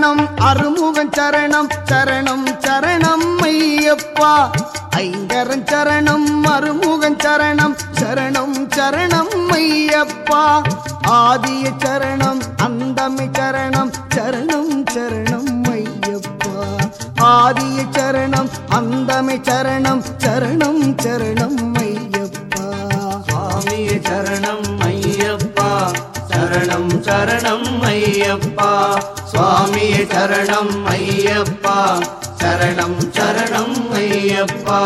சரணம் அருமுகன் சரணம் சரணம் சரணம் ஐயப்பா ஐங்கரன் சரணம் அருமுகன் சரணம் சரணம் சரணம் ஐயப்பா ஆதிய சரணம் அந்தமை சரணம் சரணம் சரணம் ஐயப்பா ஆதிய சரணம் அந்தமை சரணம் சரணம் சரணம் ஐயப்பா சுவாமியே சரணம் ஐயப்பா சரணம் சரணம் ஐயப்பா சுவாமியே சரணம் ஐயப்பா சரணம் சரணம் ஐயப்பா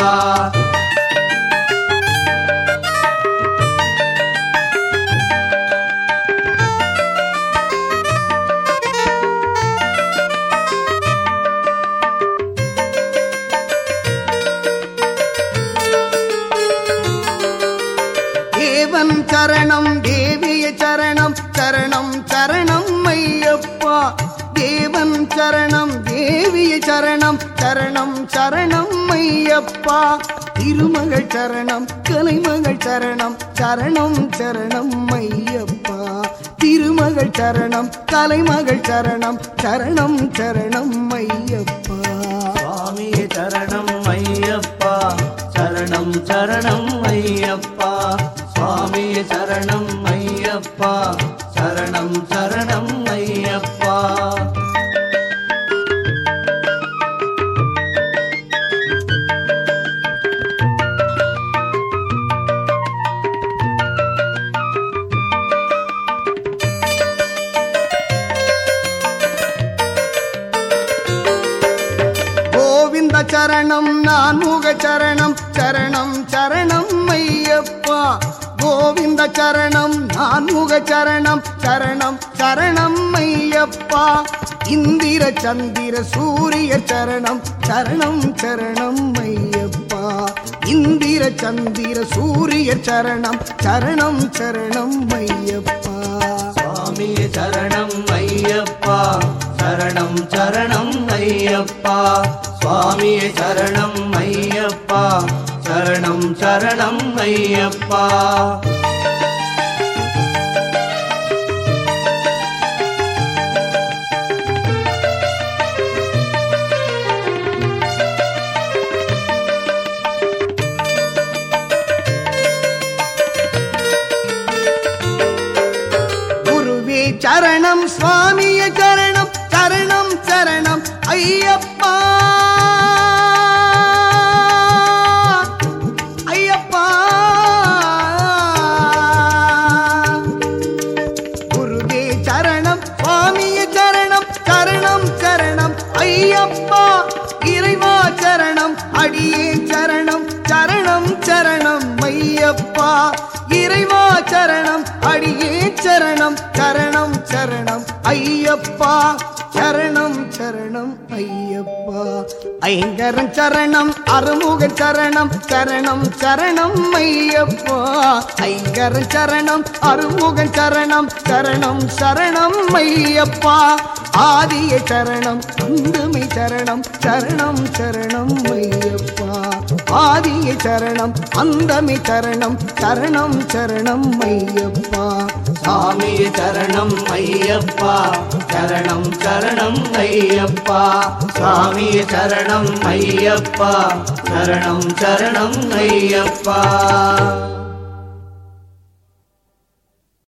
தேவன் சரணம் தேவிய சரணம் சரணம் சரணம் ஐயப்பா தேவன் சரணம் தேவிய சரணம் சரணம் சரணம் ஐயப்பா திருமகள் சரணம் கலைமகள் சரணம் சரணம் சரணம் ஐயப்பா திருமகள் சரணம் கலைமகள் சரணம் சரணம் சரணம் ஐயப்பா சுவாமியே சரணம் ஐயப்பா சரணம் சரணம் ஐயப்பா சுவாமியே சரணம் ஐயப்பா சரணம் சரணம் ஐயப்பா கோவிந்த சரணம் நான் முக சரணம் சரணம் சரணம் ஐயப்பா கோவிந்த சரணம் நான் முக சரணம் சரணம் சரணம் ஐயப்பா இந்திர சந்திர சூரிய சரணம் சரணம் சரணம் ஐயப்பா இந்திர சந்திர சூரிய சரணம் சரணம் சரணம் ஐயப்பா சுவாமியே சரணம் ஐயப்பா சரணம் சரணம் ஐயப்பா சுவாமியே சரணம் ஐயப்பா சரணம் சரணம் ஐயப்பா குருவே சரணம் சுவாமிய சரணம் சரணம் சரணம் ஐயப்பா ஐயப்பா குருவே சரணம் சுவாமிய சரணம் சரணம் சரணம் ஐயப்பா இறைவா சரணம் அடியே சரணம் சரணம் சரணம் ஐயப்பா இறைவா சரணம் அடியே சரணம் சரணம் சரணம் ஐயப்பா சரணம் சரணம் ஐயப்பா ஐங்கரன் சரணம் அருமுகன் சரணம் சரணம் சரணம் ஐயப்பா ஐங்கரன் சரணம் அருமுகன் சரணம் சரணம் சரணம் ஐயப்பா ஆதிய சரணம் அந்துமை சரணம் சரணம் சரணம் ஐயப்பா ஆதிய சரணம் அந்தமை சரணம் சரணம் சரணம் ஐயப்பா சுவாமியே சரணம் ஐயப்பா சரணம் சரணம் ஐயப்பா சுவாமியே சரணம் ஐயப்பா சரணம் சரணம் ஐயப்பா